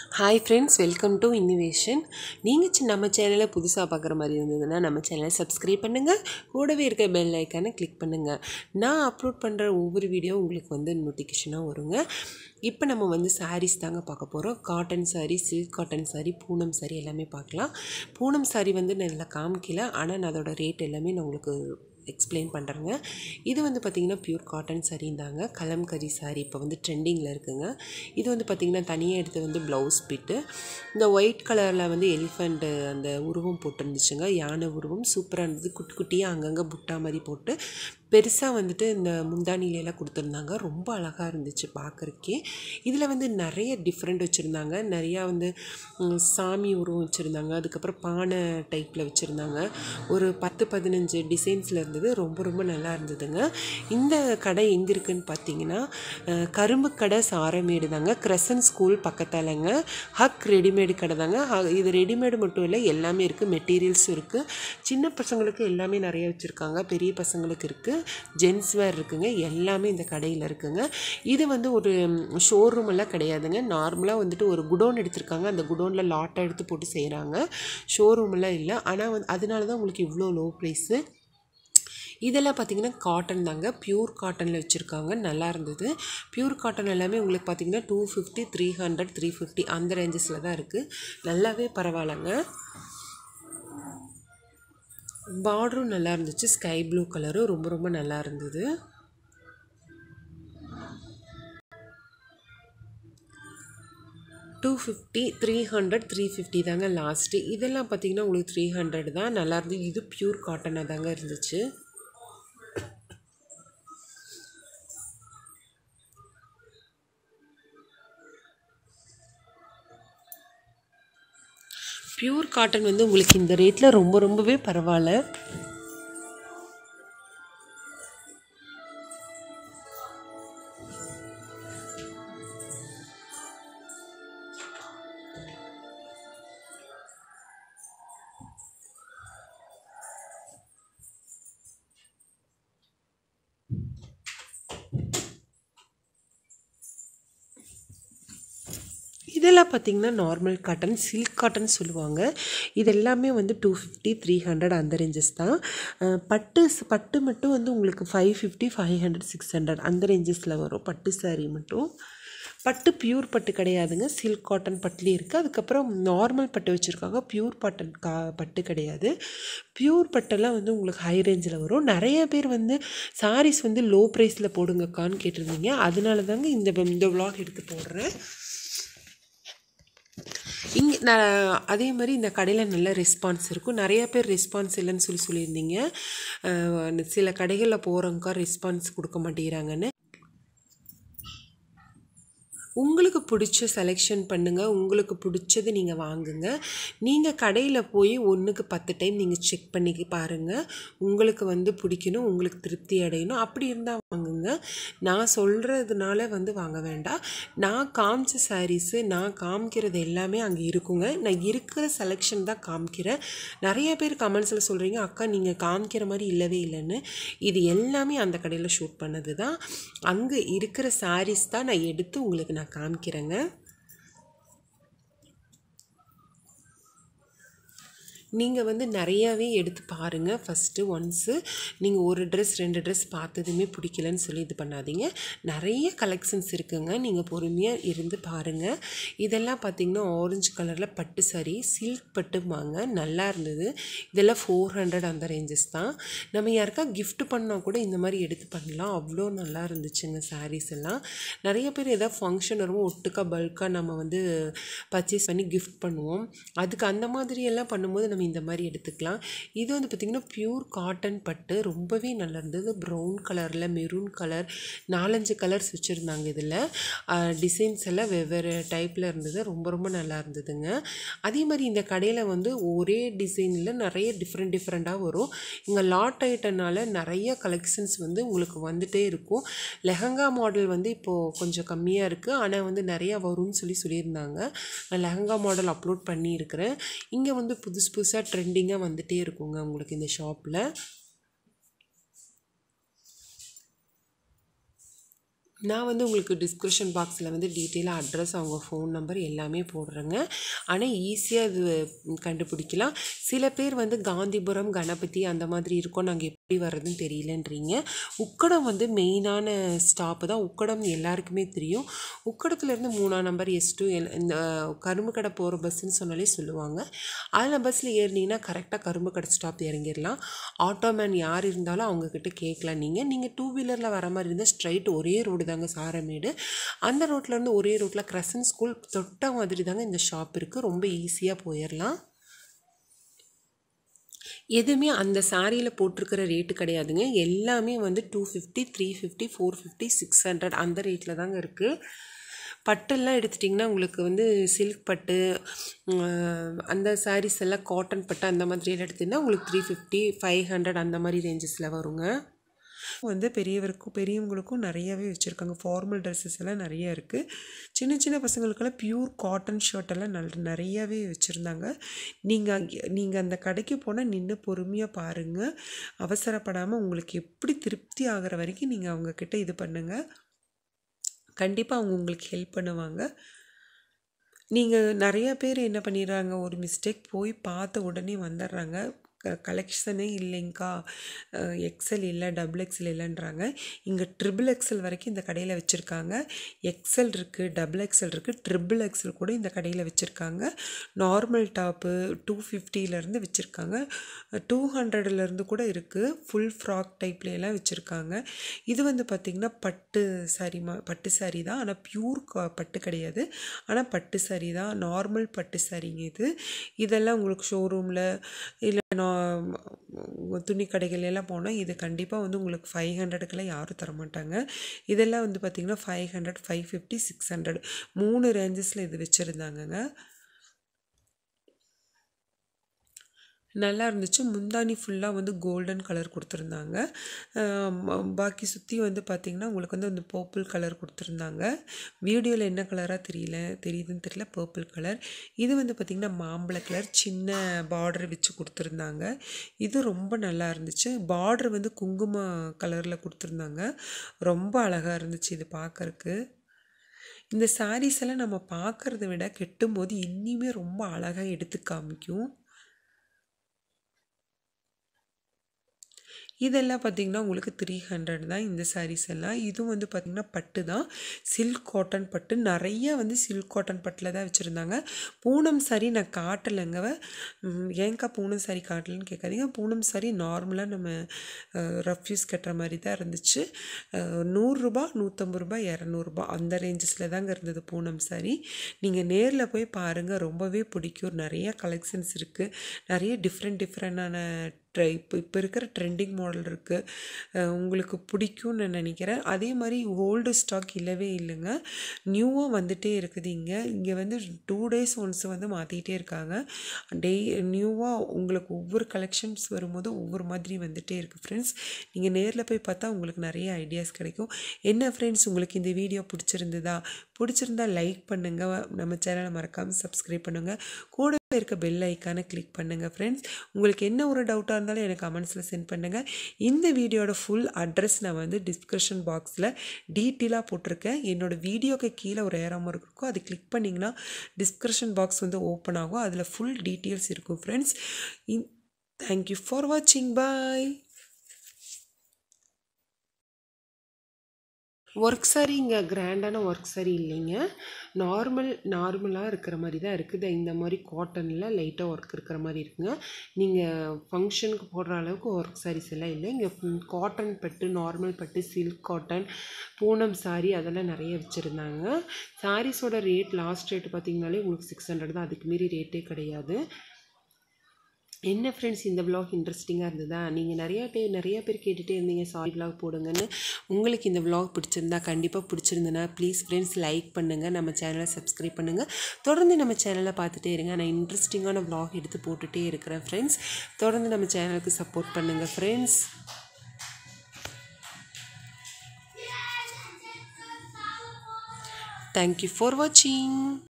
hi friends welcome to innovation நீங்கள் சி- நம்ம சேனலை புதுசாக பார்க்குற மாதிரி இருந்ததுன்னா நம்ம சேனலை சப்ஸ்கிரைப் பண்ணுங்கள் கூடவே இருக்க பெல் ஐக்கானை கிளிக் பண்ணுங்கள் நான் அப்லோட் பண்ணுற ஒவ்வொரு வீடியோ உங்களுக்கு வந்து நோட்டிஃபிகேஷனாக வருங்க இப்போ நம்ம வந்து sarees தாங்க பார்க்க போகிறோம் cotton saree silk cotton saree Poonam saree எல்லாமே பார்க்கலாம் பூனம் saree வந்து நான் இதில் காமிக்கல ஆனால் நான் அதோட ரேட் எல்லாமே நான் உங்களுக்கு எக்ஸ்பிளைன் பண்ணுறேங்க இது வந்து பார்த்திங்கன்னா பியூர் காட்டன் சரிந்தாங்க கலம்கரி saree இப்போ வந்து ட்ரெண்டிங்கில் இருக்குங்க இது வந்து பார்த்திங்கன்னா தனியாக எடுத்து வந்து ப்ளவுஸ் பிட்டு இந்த ஒயிட் கலரில் வந்து எலிஃபண்ட் அந்த உருவம் போட்டிருந்துச்சுங்க யானை உருவம் சூப்பராக இருந்தது குட்டி குட்டியாக அங்கங்கே புட்டா மாதிரி போட்டு பெருசாக வந்துட்டு இந்த முந்தானில எல்லாம் கொடுத்துருந்தாங்க ரொம்ப அழகாக இருந்துச்சு பார்க்குறக்கே இதில் வந்து நிறைய டிஃப்ரெண்ட் வச்சுருந்தாங்க நிறையா வந்து ம், சாமி உருவம் வச்சுருந்தாங்க அதுக்கப்புறம் பானை டைப்பில் வச்சுருந்தாங்க ஒரு பத்து பதினஞ்சு டிசைன்ஸில் இருந்தது ரொம்ப ரொம்ப நல்லா இருந்ததுங்க இந்த கடை எங்கே இருக்குன்னு பார்த்தீங்கன்னா அஹ், கரும்பு கடை சாரமேடு தாங்க கிரசன் ஸ்கூல் பக்கத்தாலங்க ஹக் ரெடிமேடு கடை தாங்க ஹ- இது ரெடிமேடு மட்டும் இல்லை எல்லாமே இருக்குது மெட்டீரியல்ஸும் இருக்குது சின்ன பசங்களுக்கு எல்லாமே நிறைய வச்சுருக்காங்க பெரிய பசங்களுக்கு இருக்குது ஜென்ஸ் வேர் இருக்குங்க எல்லாமே இந்த கடையில் இருக்குங்க இது வந்து ஒரு ஷோரூம் எல்லாம் கிடையாதுங்க நார்மலாக வந்துட்டு ஒரு குடோன் எடுத்திருக்காங்க அந்த குடோனில் லாட்டாக எடுத்து போட்டு செய்கிறாங்க ஷோரூம் எல்லாம் இல்லை ஆனால் வந்து அதனால தான் உங்களுக்கு இவ்வளோ லோ ப்ரைஸு இதெல்லாம் பார்த்தீங்கன்னா காட்டன் தாங்க பியூர் காட்டனில் வச்சுருக்காங்க நல்லா இருந்தது பியூர் காட்டன் எல்லாமே உங்களுக்கு பார்த்தீங்கன்னா two fifty three hundred three fifty அந்த ரேஞ்சஸில் தான் இருக்குது நல்லாவே பரவாயில்லைங்க பார்டரும் நல்லா இருந்துச்சு ஸ்கை ப்ளூ கலரும் ரொம்ப ரொம்ப நல்லா இருந்தது two fifty three hundred three fifty தாங்க லாஸ்ட்டு இதெல்லாம் பார்த்தீங்கன்னா உங்களுக்கு த்ரீ ஹண்ட்ரட் தான் நல்லா இருந்தது இது பியூர் காட்டனாக தாங்க இருந்துச்சு பியூர் காட்டன் வந்து உங்களுக்கு இந்த ரேட்டில் ரொம்ப ரொம்பவே பரவாயில்ல இதெல்லாம் பார்த்தீங்கன்னா நார்மல் காட்டன் சில்க் காட்டன் சொல்லுவாங்க இது எல்லாமே வந்து டூ ஃபிஃப்டி த்ரீ ஹண்ட்ரட் அந்த ரேஞ்சஸ் தான் அஹ் பட்டு பட்டு மட்டும் வந்து உங்களுக்கு five fifty five hundred six hundred அந்த ரேஞ்சஸில் வரும் பட்டு saree மட்டும் பட்டு பியூர் பட்டு கிடையாதுங்க சில்க் காட்டன் பட்டுலேயே இருக்குது அதுக்கப்புறம் நார்மல் பட்டு வச்சுருக்காங்க பியூர் பட்டன் கா பட்டு கிடையாது பியூர் பட்டெல்லாம் வந்து உங்களுக்கு ஹை ரேஞ்சில் வரும் நிறைய பேர் வந்து sarees வந்து லோ ப்ரைஸில் போடுங்கக்கான்னு கேட்டிருந்தீங்க அதனால தாங்க இந்த இந்த vlog எடுத்து போடுறேன் இங்கே நான் அதே மாதிரி இந்த கடையில் நல்ல ரெஸ்பான்ஸ் இருக்கும் நிறைய பேர் ரெஸ்பான்ஸ் இல்லைன்னு சொல்லி சொல்லியிருந்தீங்க அஹ் சில கடைகளில் போகிறவங்க ரெஸ்பான்ஸ் கொடுக்க மாட்டேங்கிறாங்கன்னு உங்களுக்கு பிடிச்ச செலெக்ஷன் பண்ணுங்கள் உங்களுக்கு பிடிச்சது நீங்கள் வாங்குங்க நீங்கள் கடையில் போய் ஒன்றுக்கு பத்து டைம் நீங்கள் செக் பண்ணி பாருங்கள் உங்களுக்கு வந்து பிடிக்கணும் உங்களுக்கு திருப்தி அடையணும் அப்படி இருந்தால் வாங்குங்க நான் சொல்கிறதுனால வந்து வாங்க வேண்டாம் நான் காமிச்ச சாரீஸு நான் காமிக்கிறது எல்லாமே அங்கே இருக்குங்க நான் இருக்கிற செலெக்ஷன் தான் காமிக்கிறேன் நிறைய பேர் கமெண்ட்ஸில் சொல்கிறீங்க அக்கா நீங்கள் காமிக்கிற மாதிரி இல்லவே இல்லைன்னு இது எல்லாமே அந்த கடையில் ஷூட் பண்ணது தான் அங்கே இருக்கிற சாரீஸ் தான் நான் எடுத்து உங்களுக்கு நான் காமிக்கிறேங்க நீங்கள் வந்து நிறையாவே எடுத்து பாருங்கள் ஃபஸ்ட்டு ஒன்ஸு நீங்கள் ஒரு ட்ரெஸ் ரெண்டு ட்ரெஸ் பார்த்ததுமே பிடிக்கலன்னு சொல்லி இது பண்ணாதீங்க நிறைய கலெக்ஷன்ஸ் இருக்குங்க நீங்கள் பொறுமையாக இருந்து பாருங்கள் இதெல்லாம் பார்த்தீங்கன்னா ஆரஞ்சு கலரில் பட்டு saree சில்க் பட்டுமாங்க நல்லா இருந்தது இதெல்லாம் ஃபோர் ஹண்ட்ரட் அந்த ரேஞ்சஸ் தான் நம்ம யாருக்கா gift பண்ணால் கூட இந்த மாதிரி எடுத்து பண்ணலாம் அவ்வளோ நல்லா இருந்துச்சுங்க sarees எல்லாம் நிறைய பேர் ஏதாவது ஃபங்க்ஷன் வரும் ஒட்டுக்கா பல்காக நம்ம வந்து பர்ச்சேஸ் பண்ணி gift பண்ணுவோம் அதுக்கு அந்த மாதிரி எல்லாம் பண்ணும்போது நம்ம இந்த மாதிரி எடுத்துக்கலாம் இது வந்து பார்த்திங்கன்னா பியூர் காட்டன் பட்டு ரொம்பவே நல்லா இருந்தது ப்ரௌன் கலரில் மெரூன் கலர் நாலஞ்சு கலர்ஸ் வச்சுருந்தாங்க இதில் டிசைன்ஸ் எல்லாம் வெவ்வேறு டைப்பில் இருந்தது ரொம்ப ரொம்ப நல்லா இருந்ததுங்க அதே மாதிரி இந்த கடையில் வந்து ஒரே டிசைனில் நிறைய டிஃப்ரெண்ட் டிஃப்ரெண்ட்டாக வரும் இங்கே லாட் ஐட்டனால நிறைய கலெக்ஷன்ஸ் வந்து உங்களுக்கு வந்துட்டே இருக்கும் லெஹங்கா மாடல் வந்து இப்போது கொஞ்சம் கம்மியாக இருக்குது ஆனால் வந்து நிறையா வரும்னு சொல்லி சொல்லியிருந்தாங்க நான் லெஹங்கா மாடல் அப்லோட் பண்ணியிருக்கிறேன் இங்கே வந்து புதுசு புதுசாக ட்ரெண்டிங்காக வந்துட்டே இருக்குங்க உங்களுக்கு இந்த ஷாப்பில் நான் வந்து உங்களுக்கு டிஸ்கிரிப்ஷன் பாக்ஸில் வந்து டீட்டெயிலாக அட்ரஸ் அவங்க ஃபோன் நம்பர் எல்லாமே போடுறேங்க ஆனால் ஈஸியாக இது கண்டுபிடிக்கலாம் சில பேர் வந்து காந்திபுரம் கணபதி அந்த மாதிரி இருக்கோம் நாங்கள் எப்படி வர்றதுன்னு தெரியலன்றீங்க உக்கடம் வந்து மெயினான ஸ்டாப்பு தான் உக்கடம் எல்லாருக்குமே தெரியும் உக்கடத்துலேருந்து மூணாம் நம்பர் எஸ் டூ எல் இந்த கரும்பு கடை போகிற பஸ்ஸுன்னு சொன்னாலே சொல்லுவாங்க அதில் பஸ்ஸில் ஏறினீங்கன்னா கரெக்டாக கரும்பு கடை ஸ்டாப் இறங்கிடலாம் ஆட்டோமேன் யார் இருந்தாலும் அவங்கக்கிட்ட கேட்கலாம் நீங்கள் நீங்கள் டூ வீலரில் வர மாதிரி இருந்தால் ஸ்ட்ரைட் ஒரே ரோடு தாங்க சாரமேடு அந்த ரோட்லேருந்து ஒரே ரோட்டில் கிரசன் ஸ்கூல் தொட்ட மாதிரி தாங்க இந்த ஷாப் இருக்குது ரொம்ப ஈஸியாக போயிடலாம் எதுவுமே அந்த சாரியில் போட்டிருக்கிற ரேட்டு கிடையாதுங்க எல்லாமே வந்து two fifty three fifty four fifty six hundred அந்த ரேட்டில் தாங்க இருக்குது பட்டெல்லாம் எடுத்துட்டிங்கன்னா உங்களுக்கு வந்து சில்க் பட்டு அந்த சாரீஸ் எல்லாம் காட்டன் பட்டு அந்த மாதிரி எல்லாம் எடுத்திங்கன்னா உங்களுக்கு த்ரீ ஃபிஃப்டி ஃபைவ் ஹண்ட்ரட் அந்த மாதிரி ரேஞ்சஸில் வருங்க வந்து பெரியவருக்கும் பெரியவங்களுக்கும் நிறையவே வச்சுருக்காங்க ஃபார்மல் ட்ரெஸ்ஸஸ் எல்லாம் நிறைய இருக்குது சின்ன சின்ன பசங்களுக்கெல்லாம் பியூர் காட்டன் ஷர்ட் எல்லாம் நல்ல நிறையாவே வச்சுருந்தாங்க நீங்கள் நீங்கள் அந்த கடைக்கு போனால் நின்று பொறுமையாக பாருங்கள் அவசரப்படாமல் உங்களுக்கு எப்படி திருப்தி ஆகிற வரைக்கும் நீங்கள் அவங்கக்கிட்ட இது பண்ணுங்கள் கண்டிப்பாக அவங்க உங்களுக்கு ஹெல்ப் பண்ணுவாங்க நீங்கள் நிறைய பேர் என்ன பண்ணிடுறாங்க ஒரு மிஸ்டேக் போய் பார்த்த உடனே வந்துடுறாங்க க கலெக்ஷனே இல்லைங்க்கா எக்ஸல் இல்லை டபுள் எக்ஸல் இல்லைன்றாங்க இங்கே ட்ரிபிள் எக்ஸல் வரைக்கும் இந்த கடையில் வச்சுருக்காங்க எக்ஸல் இருக்குது டபுள் எக்ஸல் இருக்குது ட்ரிபிள் எக்ஸல் கூட இந்த கடையில் வச்சுருக்காங்க நார்மல் டாப்பு டூ ஃபிஃப்டியிலேருந்து வச்சுருக்காங்க டூ ஹண்ட்ரட்லேருந்து கூட இருக்குது ஃபுல் ஃப்ராக் டைப்லையெல்லாம் வச்சுருக்காங்க இது வந்து பார்த்திங்கன்னா பட்டு சாரி மா பட்டு சாரி தான் ஆனால் ப்யூர் பட்டு கிடையாது ஆனால் பட்டு சாரி தான் நார்மல் பட்டு சாரிங்க இது இதெல்லாம் உங்களுக்கு ஷோரூமில் இல்லை நான் துணி கடைகள் எல்லாம் போனால் இது கண்டிப்பாக வந்து உங்களுக்கு ஃபைவ் ஹண்ட்ரடுக்கெல்லாம் யாரும் தரமாட்டாங்க இதெல்லாம் வந்து பார்த்திங்கன்னா five hundred five fifty six hundred மூணு ரேஞ்சஸில் இது வச்சுருந்தாங்கங்க நல்லா இருந்துச்சு முந்தானி ஃபுல்லாக வந்து கோல்டன் கலர் கொடுத்துருந்தாங்க பாக்கி சுற்றி வந்து பார்த்திங்கன்னா உங்களுக்கு வந்து அந்த பர்பிள் கலர் கொடுத்துருந்தாங்க வீடியோவில் என்ன கலராக தெரியல தெரியுதுன்னு தெரியல பர்பிள் கலர் இது வந்து பார்த்திங்கன்னா மாம்பழ கலர் சின்ன பார்டர் வச்சு கொடுத்துருந்தாங்க இது ரொம்ப நல்லா இருந்துச்சு பார்டர் வந்து குங்கும கலரில் கொடுத்துருந்தாங்க ரொம்ப அழகாக இருந்துச்சு இது பார்க்குறக்கு இந்த சாரீஸ் எல்லாம் நம்ம பார்க்குறத விட கெட்டும் போது இன்னிமே ரொம்ப அழகாக எடுத்து காமிக்கும் இதெல்லாம் பார்த்திங்கன்னா உங்களுக்கு த்ரீ ஹண்ட்ரட் தான் இந்த சாரீஸ் எல்லாம் இதுவும் வந்து பார்த்திங்கன்னா பட்டு தான் சில்க் காட்டன் பட்டு நிறைய வந்து சில்க் காட்டன் பட்டில் தான் வச்சுருந்தாங்க பூனம் சாரி நான் காட்டலைங்க ஏங்கா பூனம் சாரி காட்டலன்னு கேட்காதீங்க பூனம் சாரி நார்மலாக நம்ம ரஃப்யூஸ் கட்டுற மாதிரி தான் இருந்துச்சு நூறுரூபா நூற்றம்பது ரூபா இரநூறுபா அந்த ரேஞ்சஸில் தாங்க இருந்தது பூனம் சாரி நீங்கள் நேரில் போய் பாருங்கள் ரொம்பவே பிடிக்கும் நிறைய கலெக்ஷன்ஸ் இருக்குது நிறைய டிஃப்ரெண்ட் டிஃப்ரெண்டான ட்ரை இப்போ இப்போ இருக்கிற ட்ரெண்டிங் மாடல் இருக்குது உங்களுக்கு பிடிக்கும்னு நான் நினைக்கிறேன் அதே மாதிரி ஓல்டு ஸ்டாக் இல்லவே இல்லைங்க நியூவாக வந்துகிட்டே இருக்குது இங்கே இங்கே வந்து டூ டேஸ் ஒன்ஸ் வந்து மாற்றிக்கிட்டே இருக்காங்க டெய் நியூவாக உங்களுக்கு ஒவ்வொரு கலெக்ஷன்ஸ் வரும்போது ஒவ்வொரு மாதிரி வந்துகிட்டே இருக்குது ஃப்ரெண்ட்ஸ் நீங்கள் நேரில் போய் பார்த்தா உங்களுக்கு நிறைய ஐடியாஸ் கிடைக்கும் என்ன ஃப்ரெண்ட்ஸ் உங்களுக்கு இந்த வீடியோ பிடிச்சிருந்ததா பிடிச்சிருந்தா லைக் பண்ணுங்கள் நம்ம சேனலை மறக்காமல் சப்ஸ்கிரைப் பண்ணுங்கள் கூட இருக்க பெல் ஐக்கானை கிளிக் பண்ணுங்கள் ஃப்ரெண்ட்ஸ் உங்களுக்கு என்ன ஒரு டவுட்டாக இருந்தாலும் எனக்கு கமெண்ட்ஸில் சென்ட் பண்ணுங்கள் இந்த வீடியோட ஃபுல் அட்ரஸ் நான் வந்து டிஸ்கிரிப்ஷன் பாக்ஸில் டீட்டெயிலாக போட்டிருக்கேன் என்னோடய வீடியோக்கு கீழே ஒரு ஏறாமல் இருக்கும் அது கிளிக் பண்ணிங்கன்னா டிஸ்கிரிப்ஷன் பாக்ஸ் வந்து ஓப்பன் ஆகும் அதில் ஃபுல் டீட்டெயில்ஸ் இருக்கும் ஃப்ரெண்ட்ஸ் தேங்க்யூ ஃபார் வாட்சிங் பாய் ஒர்க் சாரி இங்கே கிராண்டான ஒர்க் சாரி இல்லைங்க நார்மல் நார்மலாக இருக்கிற மாதிரி தான் இருக்குது இந்த மாதிரி காட்டனில் லைட்டாக ஒர்க் இருக்கிற மாதிரி இருக்குங்க நீங்கள் ஃபங்க்ஷனுக்கு போடுற அளவுக்கு ஒர்க் சாரீஸ் எல்லாம் இல்லை இங்கே காட்டன் பட்டு நார்மல் பட்டு சில்க் காட்டன் பூனம் சாரி அதெல்லாம் நிறைய வச்சுருந்தாங்க சாரீஸோட ரேட் லாஸ்ட் ரேட் பார்த்திங்கனாலே உங்களுக்கு சிக்ஸ் ஹண்ட்ரட் தான் அதுக்கு மீறி ரேட்டே கிடையாது என்ன ஃப்ரெண்ட்ஸ் இந்த விலாக் இன்ட்ரெஸ்டிங்காக இருந்ததா நீங்கள் நிறையா பேர் நிறைய பேர் கேட்டுகிட்டே இருந்தீங்க சாரி விலாக் போடுங்கன்னு உங்களுக்கு இந்த விலாக் பிடிச்சிருந்தா கண்டிப்பாக பிடிச்சிருந்தனா ப்ளீஸ் ஃப்ரெண்ட்ஸ் லைக் பண்ணுங்கள் நம்ம சேனலை சப்ஸ்கிரைப் பண்ணுங்கள் தொடர்ந்து நம்ம சேனலை பார்த்துட்டே இருங்க நான் இன்ட்ரெஸ்டிங்கான விலாக் எடுத்து போட்டுகிட்டே இருக்கிறேன் ஃப்ரெண்ட்ஸ் தொடர்ந்து நம்ம சேனலுக்கு சப்போர்ட் பண்ணுங்கள் ஃப்ரெண்ட்ஸ் தேங்க்யூ ஃபார் வாட்சிங்